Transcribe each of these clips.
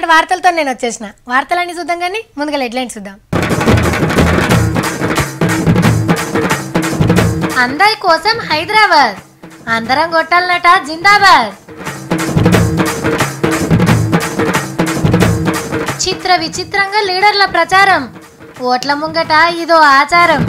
వార్తలతో నేను వచ్చేసిన వార్తలన్నీ చూద్దాం కానీ ముందుగా హెడ్లైన్స్ చూద్దాం అందరి కోసం హైదరాబాద్ అందరం కొట్టాలనట జిందాబాద్ చిత్ర విచిత్రంగా లీడర్ల ప్రచారం ఓట్ల ముంగట ఇదో ఆచారం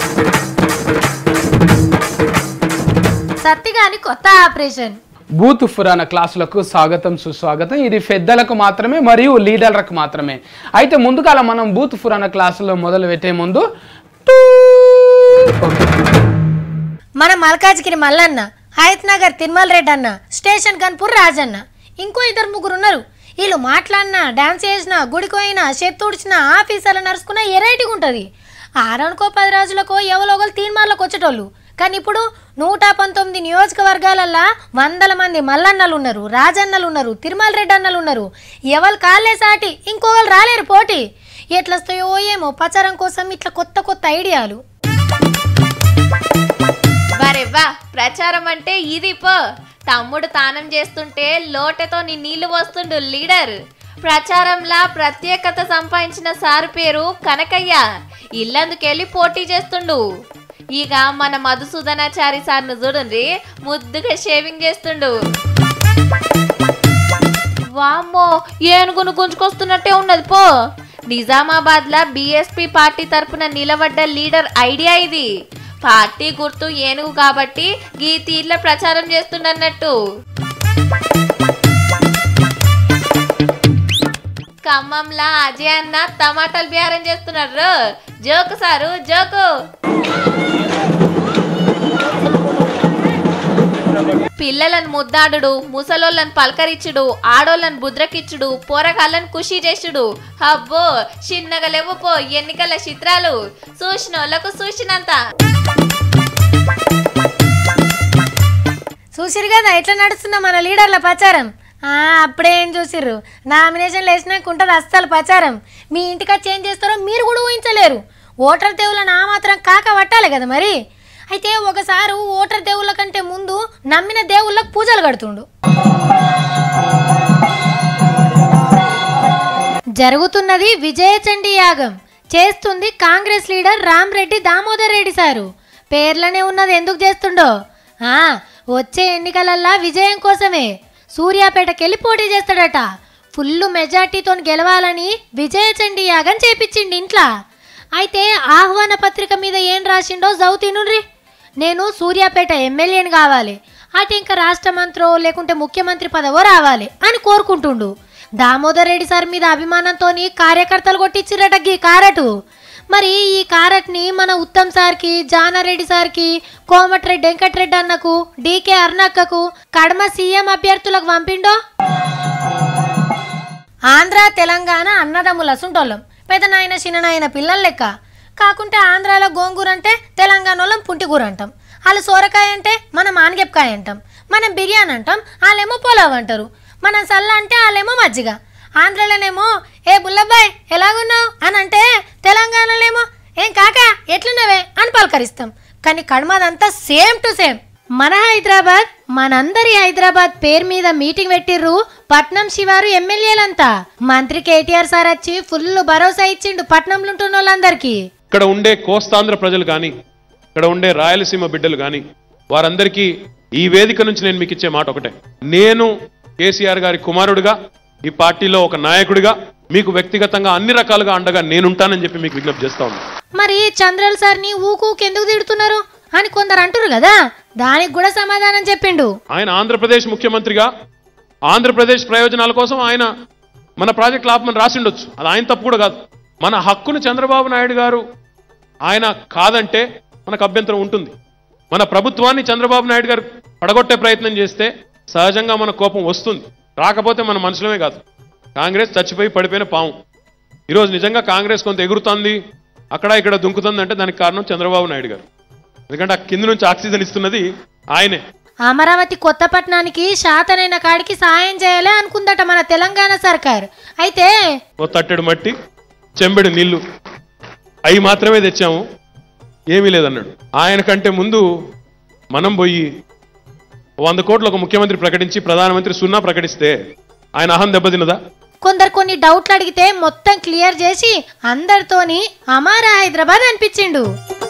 సత్తిగాని కొత్త ఆపరేషన్ బూత్ పురాణ క్లాసులకు స్వాగతం సుస్వాగతం ఇది పెద్దలకు మాత్రమే మరియు లీడర్లకు మాత్రమే అయితే ముందుగా మనం బూత్ పురాణ క్లాసులో మొదలు పెట్టే ముందు టూ. ఓకే. మన మల్కాజ్గిరి మల్లన్న హయత్ నగర్ తిరుమల రెడ్డి అన్న స్టేషన్ కన్పూర్ రాజన్న ఇంకో ఇద్దరు ముగ్గురు ఉన్నారు వీళ్ళు మాట్లాడినా డాన్స్ చేసిన గుడికోయినా చెత్తుడిచిన ఆఫీసర్లు నడుచుకున్న ఎరైటీగా ఉంటుంది ఆరనుకో పది రోజులకో ఎవరో ఒకరు తీర్మానాలకు వచ్చేటోళ్ళు కానీ ఇప్పుడు నూట పంతొమ్మిది నియోజకవర్గాలల్లా వందల మంది మల్లన్నలు ఉన్నారు రాజన్నలు ఉన్నారు తిరుమల రెడ్డి అన్నలు ఉన్నారు ఎవరు కాళ్ళే సాటి ఇంకొకరు రాలేరు పోటీ ఎట్లొస్తాయో ఏమో ప్రచారం కోసం ఇట్లా కొత్త కొత్త ఐడియాలు బరెవ్వా ప్రచారం అంటే ఇది పో తమ్ముడు తానం చేస్తుంటే లోటతో నీ నీళ్లు పోస్తుండు లీడర్ ప్రచారంలా ప్రత్యేకత సంపాదించిన సారు పేరు కనకయ్య ఇల్లందుకెళ్ళి పోటీ చేస్తుండు ఇక మన మధుసూదనాచారి సార్ను చూడండి ముద్దుగా షేవింగ్ చేస్తుండు వామ్మో ఏనుగును గుంజుకొస్తున్నట్టే ఉన్నది పో నిజామాబాద్ లా బీఎస్పీ పార్టీ తరపున నిలబడ్డ లీడర్ ఐడియా ఇది పార్టీ గుర్తు ఏనుగు కాబట్టి గీ తీర్ల ప్రచారం చేస్తుండన్నట్టు ఖమ్మంలా అజయ్ అన్న టమాటాలు బేరం చేస్తున్నారు జోకు సారు జోకు పిల్లలను ముద్దాడుడు ముసలోళ్ళని పలకరించుడు ఆడోళ్ళని బుద్రకిచ్చుడు పోరగాళ్ళని ఖుషి చేసుడు అబ్బో చిన్నగా లేవు పో ఎన్నికల చిత్రాలు చూసినోళ్ళకు చూసినంత చూసిరు కదా ఎట్లా నడుస్తుందో మన లీడర్ల ప్రచారం ఆ, అప్పుడే ఏం చూసిర్రు నామినేషన్లు వేసినాక ఉంటుంది అస్సలు ప్రచారం మీ ఇంటికి వచ్చి ఏం చేస్తారో మీరు కూడా ఊహించలేరు ఓటర్ దేవుళ్ళని ఆ మాత్రం కాక పట్టాలి కదా మరి అయితే ఒకసారి ఓటర్ దేవుళ్ళ కంటే ముందు నమ్మిన దేవుళ్ళకు పూజలు కడుతుండు జరుగుతున్నది విజయచండీ యాగం చేస్తుంది కాంగ్రెస్ లీడర్ రామ్ రెడ్డి దామోదర్ రెడ్డి సారు పేర్లనే ఉన్నది ఎందుకు చేస్తుండో ఆ వచ్చే ఎన్నికలల్లా విజయం కోసమే సూర్యాపేటకెళ్ళి పోటీ చేస్తాడట ఫుల్ మెజార్టీతో గెలవాలని విజయచండీ యాగం చేపించిండి ఇంట్లో అయితే ఆహ్వాన పత్రిక మీద ఏం రాసిండో జౌతినుర్రి నేను సూర్యాపేట ఎమ్మెల్యేని కావాలి అటు ఇంకా రాష్ట్ర మంత్రో లేకుంటే ముఖ్యమంత్రి పదవో రావాలి అని కోరుకుంటుండు దామోదర్ రెడ్డి సార్ మీద అభిమానంతో కార్యకర్తలు కొట్టించిరట గీ కారటు మరి ఈ కారట్ని మన ఉత్తమ్ సార్కి జానారెడ్డి సార్కి కోమటిరెడ్డి వెంకటరెడ్డి అన్నకు డీకే అరుణక్కకు కడమ సీఎం అభ్యర్థులకు పంపిండో ఆంధ్ర తెలంగాణ అన్నదమ్ముల సుంటోళ్ళం పెదనాయన చిన్ననాయన పిల్లల లెక్క కాకుంటే ఆంధ్రాలో గోంగూర అంటే తెలంగాణలో పుంటిగూర అంటాం వాళ్ళు సోరకాయ అంటే మనం ఆనగెప్పకాయ అంటాం మనం బిర్యానీ అంటాం వాళ్ళేమో పులావ్ అంటారు మనం సల్ల అంటే వాళ్ళేమో మజ్జిగ ఆంధ్రాలోనేమో ఏ బుల్లబ్బాయ్ ఎలాగున్నావు అని అంటే తెలంగాణలోనేమో ఏం కాకా ఎట్లున్నావే అని పలకరిస్తాం కానీ కడమదంతా సేమ్ టు సేమ్ మన హైదరాబాద్ మనందరి హైదరాబాద్ పేరు మీద మీటింగ్ పెట్టిర్రు పట్నం శివారు ఎమ్మెల్యేలంతా మంత్రి కేటీఆర్ సార్ వచ్చి ఫుల్ భరోసా ఇచ్చిండు పట్నంలో ఉంటున్న వాళ్ళందరికీ ఇక్కడ ఉండే కోస్తాంధ్ర ప్రజలు కానీ ఇక్కడ ఉండే రాయలసీమ బిడ్డలు కానీ వారందరికీ ఈ వేదిక నుంచి నేను మీకు ఇచ్చే మాట ఒకటే నేను కేసీఆర్ గారి కుమారుడిగా ఈ పార్టీలో ఒక నాయకుడిగా మీకు వ్యక్తిగతంగా అన్ని రకాలుగా అండగా నేనుంటానని చెప్పి మీకు విజ్ఞప్తి చేస్తా ఉన్నాను మరి చంద్రల్ సార్ని ఊకూకి ఎందుకు తిడుతున్నారు అని కొందరు అంటున్నారు కదా దానికి కూడా సమాధానం చెప్పిండు ఆయన ఆంధ్రప్రదేశ్ ముఖ్యమంత్రిగా ఆంధ్రప్రదేశ్ ప్రయోజనాల కోసం ఆయన మన ప్రాజెక్ట్ లాభమని రాసిండొచ్చు అది ఆయన తప్పు కూడా కాదు మన హక్కును చంద్రబాబు నాయుడు గారు ఆయన కాదంటే మనకు అభ్యంతరం ఉంటుంది మన ప్రభుత్వాన్ని చంద్రబాబు నాయుడు గారు పడగొట్టే ప్రయత్నం చేస్తే సహజంగా మన కోపం వస్తుంది రాకపోతే మన మనుషులమే కాదు కాంగ్రెస్ చచ్చిపోయి పడిపోయిన పాము ఈరోజు నిజంగా కాంగ్రెస్ కొంత ఎగురుతుంది అక్కడ ఇక్కడ దుంకుతుంది అంటే దానికి కారణం చంద్రబాబు నాయుడు గారు ఎందుకంటే ఆ కింద నుంచి ఆక్సిజన్ ఇస్తున్నది ఆయనే అమరావతి కొత్తపట్నానికి శాతనైన కాడికి సాయం చేయాలి అనుకుందట మన తెలంగాణ సర్కార్ అయితే ఓ తట్టెడు మట్టి చెంబెడు నీళ్లు అవి మాత్రమే తెచ్చాము ఏమీ లేదన్నాడు ఆయన కంటే ముందు మనం పోయి వంద కోట్లు ఒక ముఖ్యమంత్రి ప్రకటించి ప్రధానమంత్రి సున్నా ప్రకటిస్తే ఆయన అహం దెబ్బతిన్నదా కొందరు కొన్ని డౌట్లు అడిగితే మొత్తం క్లియర్ చేసి అందరితోని అమారా హైదరాబాద్ అనిపించిండు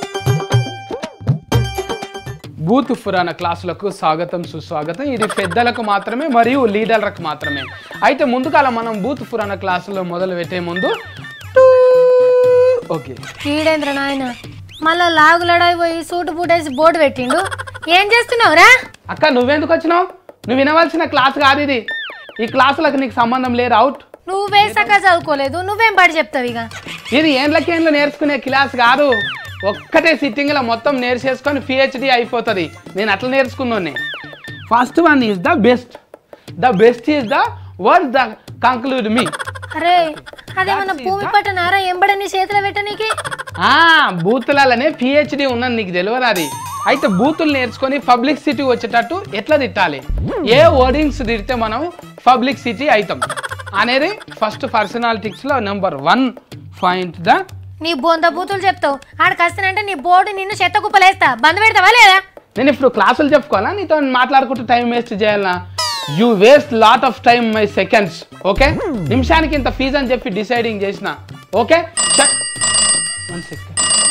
బూత్ పురాణ క్లాసులకు స్వాగతం సుస్వాగతం ఇది పెద్దలకు మాత్రమే మరియు లీడర్లకు మాత్రమే అయితే ముందుకాల మనం బూత్ పురాణ క్లాసులో మొదలు పెట్టే ముందు టూ ఓకే ఈడేంద్ర నాయన మళ్ళా లాగులడాయి పోయి సూటు బూటేసి బోర్డు పెట్టిండు ఏం చేస్తున్నావురా అక్క నువ్వెందుకు వచ్చినావు నువ్వు వినవలసిన క్లాస్ కాదు ఇది ఈ క్లాసులకు నీకు సంబంధం లేదు అవుట్ నువ్వే సకా చదువుకోలేదు నువ్వేం పడి చెప్తావు ఇక ఇది ఏండ్లకేండ్లు నేర్చుకునే క్లాస్ కాదు ఒక్కటే సిట్టింగ్లో మొత్తం నేర్చేసుకొని పిహెచ్డి అయిపోతుంది నేను అట్లా నేర్చుకున్నాను first one is the best the best is the word the conclude me అరే అదేమన్నా భూమి పట్టనారా ఎంబడని చేతిలో పెట్టనీకి ఆ బూతులలోనే పిహెచ్డి ఉన్నది నీకు తెలియదు అది అయితే బూతులు నేర్చుకొని పబ్లిక్ సిటీ వచ్చేటట్టు ఎట్లా తిట్టాలి ఏ వర్డింగ్స్ తిడితే మనం పబ్లిక్ సిటీ అవుతాం అనేది ఫస్ట్ పర్సనాలిటీస్లో నెంబర్ వన్ పాయింట్ ద నీ బొంద బూతులు చెప్తావు ఆడికి వస్తానంటే నీ బోర్డు నిన్ను చెత్త కుప్పలేస్తా బంద్ పెడతావా లేదా నేను ఇప్పుడు క్లాసులు చెప్పుకోవాలా నీతో మాట్లాడుకుంటూ టైం వేస్ట్ చేయాలనా you waste lot of time my seconds okay నిమిషానికి ఇంత ఫీజు అని చెప్పి డిసైడింగ్ చేసిన ఓకే వన్ సెకండ్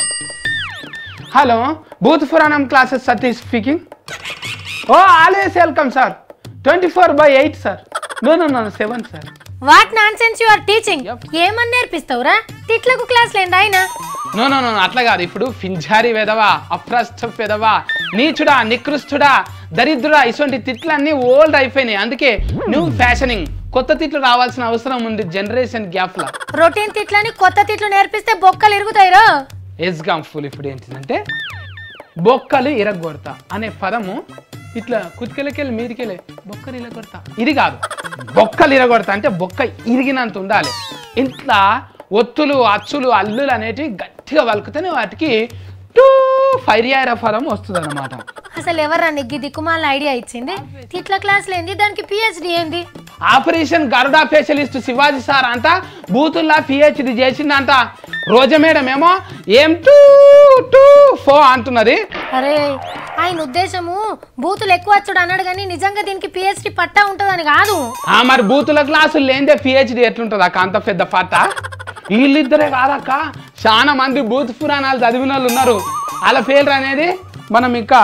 హలో బూత్ పురాణం classes Satish speaking oh always welcome sir twenty four by eight sir no no no seven sir what nonsense you are teaching ఏమని నేర్పిస్తావురా తిట్లకు క్లాసులు ఏంటి ఆయన నో నో నో అట్లా కాదు ఇప్పుడు ఫింజారి వెదవా అప్రస్థ వెదవా నీచుడా నికృష్టుడా దరిద్రుడా ఇటువంటి తిట్లన్నీ ఓల్డ్ అయిపోయినాయి అందుకే న్యూ ఫ్యాషనింగ్ కొత్త తిట్లు రావాల్సిన అవసరం ఉంది జనరేషన్ గ్యాప్ లా రొటీన్ తిట్లని కొత్త తిట్లు నేర్పిస్తే బొక్కలు ఇరుగుతాయిరో ఎగ్జాంపుల్ ఇప్పుడు ఏంటిదంటే బొక్కలు ఇరగొడతా అనే పదము ఇట్లా కుతికెళ్ళకెళ్ళి మీదికెళ్ళి బొక్కలు ఇరగొడతా ఇది కాదు బొక్కలు ఇరగొడతా అంటే బొక్క ఇరిగినంత ఉండాలి ఇంట్లో ఒత్తులు అచ్చులు అల్లులు అనేటివి గట్టిగా వలుకుతేనే వాటికి టూ ఫైర్యార పదం వస్తుంది అనమాట అసలు ఎవర్రా నీకు దిక్కుమాల ఐడియా ఇచ్చింది తిట్ల క్లాసులు ఏంది దానికి పిహెచ్డి ఏంది operation Garuda specialist Shivaji sir అంట బూతుల్లా పిహెచ్డి చేసిందంట రోజా మేడం ఏమో ఏం టూ టూ ఫో అంటున్నది అరే ఆయన ఉద్దేశము బూతులు ఎక్కువ వచ్చుడు అన్నాడు కానీ నిజంగా దీనికి పిహెచ్డి పట్టా ఉంటుందని కాదు ఆ మరి బూతుల క్లాసులు లేదే పిహెచ్డి ఎట్లుంటుంది అక్క అంత పెద్ద పాట వీళ్ళిద్దరే కాదక్క చాలా మంది బూత్ పురాణాలు చదివిన వాళ్ళు ఉన్నారు వాళ్ళ పేర్లు అనేది మనం ఇంకా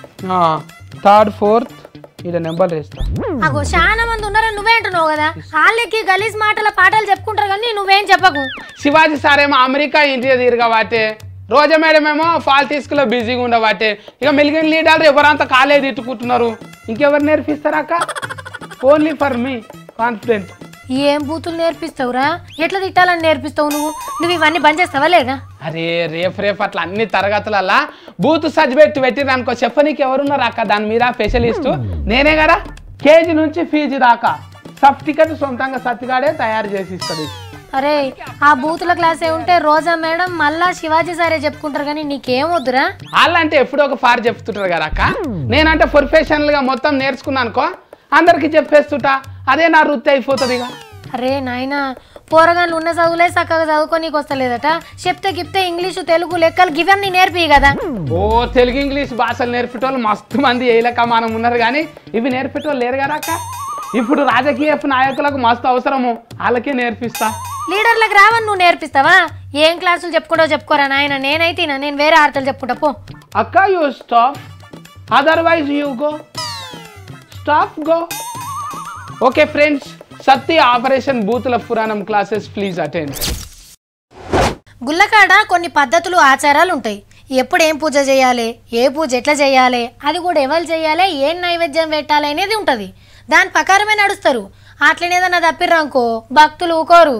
థర్డ్ ఫోర్త్ ఇలా నెంబర్ వేస్తాం అగో చాలా మంది ఉన్నారని నువ్వే అంటున్నావు కదా వాళ్ళకి గలీజ్ మాటల పాటలు చెప్పుకుంటారు కానీ నువ్వేం చెప్పకు శివాజీ సార్ ఏమో అమెరికా ఇండియా తిరగవాటే రోజా మేడం ఏమో పాలిటిక్స్ లో బిజీగా ఉండవాటే ఇక మిలిగిన లీడర్లు ఎవరంతా కాలే తిట్టుకుంటున్నారు ఇంకెవరు నేర్పిస్తారా అక్క ఓన్లీ ఫర్ మీ కాన్ఫిడెంట్ ఏం బూతులు నేర్పిస్తావురా ఎట్లా తిట్టాలని నేర్పిస్తావు నువ్వు నువ్వు ఇవన్నీ బంద్ చేస్తావా లేదా అరే రేపు రేపు అట్లా అన్ని తరగతులల్లా బూత్ సర్టిఫికెట్ పెట్టిన అనుకో చెప్పనీకి ఎవరున్నారు అక్క దాని మీద స్పెషలిస్ట్ నేనే కదా కేజీ నుంచి ఫీజు దాకా సబ్ టికెట్ సొంతంగా సత్తిగాడే తయారు చేసి ఇస్తుంది అరే ఆ బూతుల క్లాసే ఉంటే రోజా మేడం మళ్ళా శివాజీ సారే చెప్పుకుంటారు కానీ నీకేం వద్దురా వాళ్ళంటే ఎప్పుడో ఒక ఫార్ చెప్తుంటారు కదా అక్క నేనంటే ప్రొఫెషనల్ గా మొత్తం నేర్చుకున్నాను అనుకో అందరికి చెప్పేస్తుంటా అదే నా వృత్తి అయిపోతుంది ఇక అరే నాయనా పోరగాళ్ళు ఉన్న చదువులే చక్కగా చదువుకోనీకి వస్తలేదట చెప్తే గిప్తే ఇంగ్లీషు తెలుగు లెక్కలు గివన్నీ నేర్పి కదా ఓ తెలుగు ఇంగ్లీష్ భాషలు నేర్పేటోళ్ళు మస్తు మంది ఏ లెక్క మనం ఉన్నారు కానీ ఇవి నేర్పేటోళ్ళు లేరు కదా అక్క ఇప్పుడు రాజకీయ నాయకులకు మస్తు అవసరము వాళ్ళకే నేర్పిస్తా లీడర్లకు రావని నువ్వు నేర్పిస్తావా ఏం క్లాసులు చెప్పుకోడో చెప్పుకోరా నాయన నేనైతే ఇనా, నేను వేరే ఆడతలు చెప్పుకుంటా పో అక్క you stop otherwise you go stop go okay friends Satya operation బూతుల పురాణం క్లాసెస్ ప్లీజ్ అటెండ్ గుల్లకాడ కొన్ని పద్ధతులు ఆచారాలు ఉంటాయి ఎప్పుడు ఏం పూజ చేయాలి ఏ పూజ ఎట్లా చేయాలి అది కూడా ఎవరు చేయాలి ఏం నైవేద్యం పెట్టాలి అనేది ఉంటుంది దాని ప్రకారమే నడుస్తారు అట్లనేదన్నా తప్పిర్రనుకో భక్తులు ఊకోరు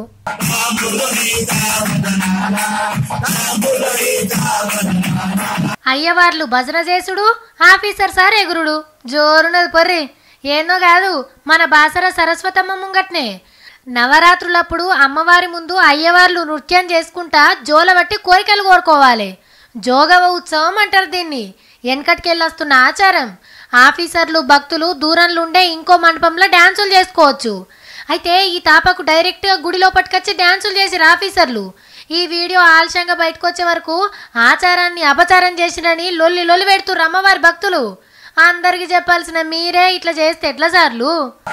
అయ్యవార్లు భజన చేసుడు ఆఫీసర్ సార్ ఎగురుడు జోరున్నది పొర్రి ఏందో కాదు మన బాసర సరస్వతమ్మ ముంగట్నే నవరాత్రులప్పుడు అమ్మవారి ముందు అయ్యవార్లు నృత్యం చేసుకుంటా జోలబట్టి కోరికలు కోరుకోవాలి జోగవ ఉత్సవం అంటారు దీన్ని వెనకటికెళ్ళొస్తున్న ఆచారం ఆఫీసర్లు భక్తులు దూరంలో ఉండే ఇంకో మండపంలో డ్యాన్సులు చేసుకోవచ్చు అయితే ఈ తాపకు డైరెక్ట్గా గుడిలో పట్టుకొచ్చి డ్యాన్సులు చేసిరు ఆఫీసర్లు ఈ వీడియో ఆలస్యంగా బయటకు వచ్చే వరకు ఆచారాన్ని అపచారం చేసిరని లొల్లి లొల్లి పెడుతుర్రు అమ్మవారి భక్తులు అందరికి చెప్పాల్సిన మీరే ఇట్లా చేస్తే ఎట్లా సార్లు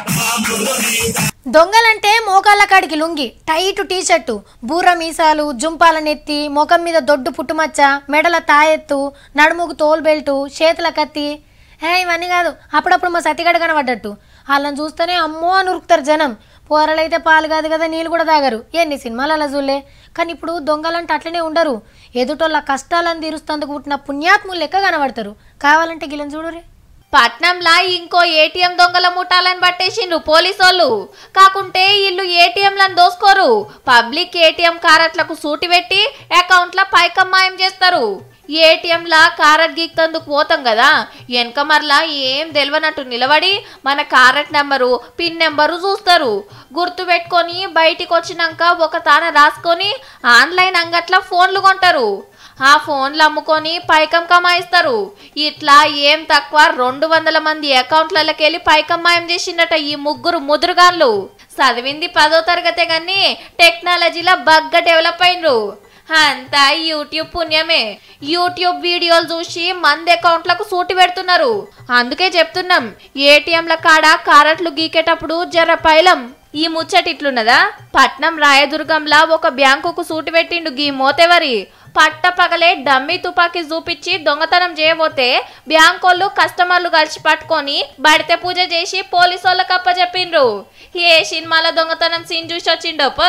దొంగలంటే మోకాళ్ళ కాడికి లుంగి టైట్ టీ షర్టు బూర మీసాలు జుంపాల నెత్తి ముఖం మీద దొడ్డు పుట్టుమచ్చ మెడల తాయెత్తు నడుముకు తోలు బెల్టు చేతుల కత్తి హే ఇవన్నీ కాదు అప్పుడప్పుడు మా సతిగడ కనబడ్డట్టు వాళ్ళని చూస్తేనే అమ్మో అని ఉరుకుతారు జనం పోరలైతే పాలు కాదు కదా నీళ్ళు కూడా తాగరు ఎన్ని సినిమాలు అలా చూలే కానీ ఇప్పుడు దొంగలంటే అట్లనే ఉండరు ఎదుటోళ్ళ కష్టాలను తీరుస్తందుకు పుట్టిన పుణ్యాత్ములు లెక్క కనబడతారు కావాలంటే గిలని చూడురే పట్నంలా ఇంకో ఏటీఎం దొంగల ముఠాలను పట్టేసిండ్రు పోలీసోళ్ళు కాకుంటే వీళ్ళు ఏటీఎంలను దోసుకోరు పబ్లిక్ ఏటీఎం కారట్లకు సూటి పెట్టి అకౌంట్ల పైకమ్మాయం చేస్తారు ఏటీఎంలా కారట్ గీక్తందుకు పోతాం కదా వెనక మరలా ఏం తెలియనట్టు నిలబడి మన కారట్ నెంబరు పిన్ నెంబరు చూస్తారు గుర్తు పెట్టుకొని బయటికి వచ్చినాక ఒక తాన రాసుకొని ఆన్లైన్ అంగట్ల ఫోన్లు కొంటారు ఆ ఫోన్లు అమ్ముకొని పైకం కమాయిస్తారు ఇట్లా ఏం తక్కువ రెండు వందల మంది అకౌంట్లకి వెళ్ళి పైకమ్మాయం చేసిండట ఈ ముగ్గురు ముదురుగాన్లు చదివింది పదో తరగతే గాని టెక్నాలజీలో బగ్గా డెవలప్ అయినరు అంతా యూట్యూబ్ పుణ్యమే యూట్యూబ్ వీడియోలు చూసి మంది అకౌంట్లకు సూటి పెడుతున్నారు అందుకే చెప్తున్నాం ఏటీఎంల కాడ కారట్లు గీకేటప్పుడు జర పైలం ఈ ముచ్చట ఇట్లున్నదా పట్నం రాయదుర్గంలా ఒక బ్యాంకుకు సూటి పెట్టిండు గీ మోతెవరి పట్ట పగలే డమ్మీ తుపాకీ చూపించి దొంగతనం చేయబోతే బ్యాంకోళ్ళు కస్టమర్లు కలిసి పట్టుకొని బడితే పూజ చేసి పోలీసోళ్ళకి అప్పచెప్పిండ్రు ఏ సినిమాలో దొంగతనం సీన్ చూసి వచ్చిండోప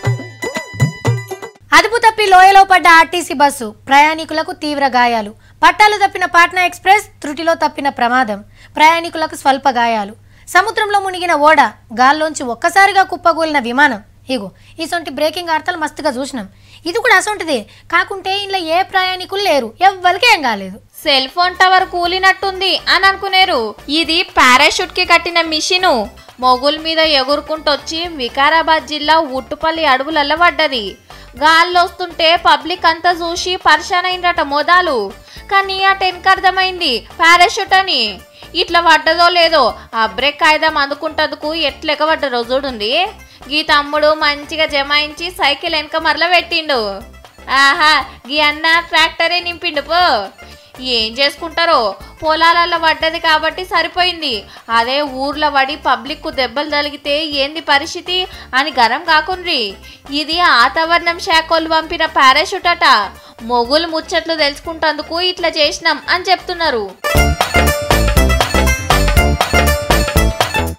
అదుపు తప్పి లోయలో పడ్డ ఆర్టీసీ బస్సు ప్రయాణికులకు తీవ్ర గాయాలు పట్టాలు తప్పిన పాట్నా ఎక్స్ప్రెస్ త్రుటిలో తప్పిన ప్రమాదం ప్రయాణికులకు స్వల్ప గాయాలు సముద్రంలో మునిగిన ఓడ గాల్లోంచి ఒక్కసారిగా కుప్పగూలిన విమానం ఇగో ఇసొంటి బ్రేకింగ్ వార్తలు మస్తుగా చూసినాం ఇది కూడా అసొంటిదే కాకుంటే ఇంట్లో ఏ ప్రయాణికులు లేరు ఎవ్వరికి ఏం కాలేదు సెల్ ఫోన్ టవర్ కూలినట్టుంది అని అనుకునేరు ఇది పారాషూట్ కి కట్టిన మిషను మొగుల్ మీద ఎగురుకుంటొచ్చి వికారాబాద్ జిల్లా ఉట్టుపల్లి అడవులలో పడ్డది గాల్లో వస్తుంటే పబ్లిక్ అంతా చూసి పరిశాన్ అయిందట మోదాలు కానీ ఆ టెన్క్ అర్థమైంది పారాషూట్ అని ఇట్లా పడ్డదో లేదో ఆ బ్రేక్ కాయిదాం అందుకుంటందుకు ఎట్లెక్కబడ్డరో చూడుంది గీ తమ్ముడు మంచిగా జమాయించి సైకిల్ వెనక మరల పెట్టిండు ఆహా గీ అన్న ట్రాక్టరే నింపిండు పో ఏం చేసుకుంటారో పొలాలలో పడ్డది కాబట్టి సరిపోయింది అదే ఊర్లో పడి పబ్లిక్కు దెబ్బలు తగిలితే ఏంది పరిస్థితి అని గరం కాకుండ్రి ఇది వాతావరణం శాఖలు పంపిన పారాషూట్ అట మొగులు ముచ్చట్లు తెలుసుకుంటందుకు ఇట్లా చేసినాం అని చెప్తున్నారు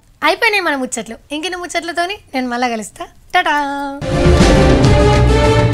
అయిపోయినాయి మన ముచ్చట్లు ఇంకిన్ని ముచ్చట్లతోని నేను మళ్ళా కలుస్తా టటా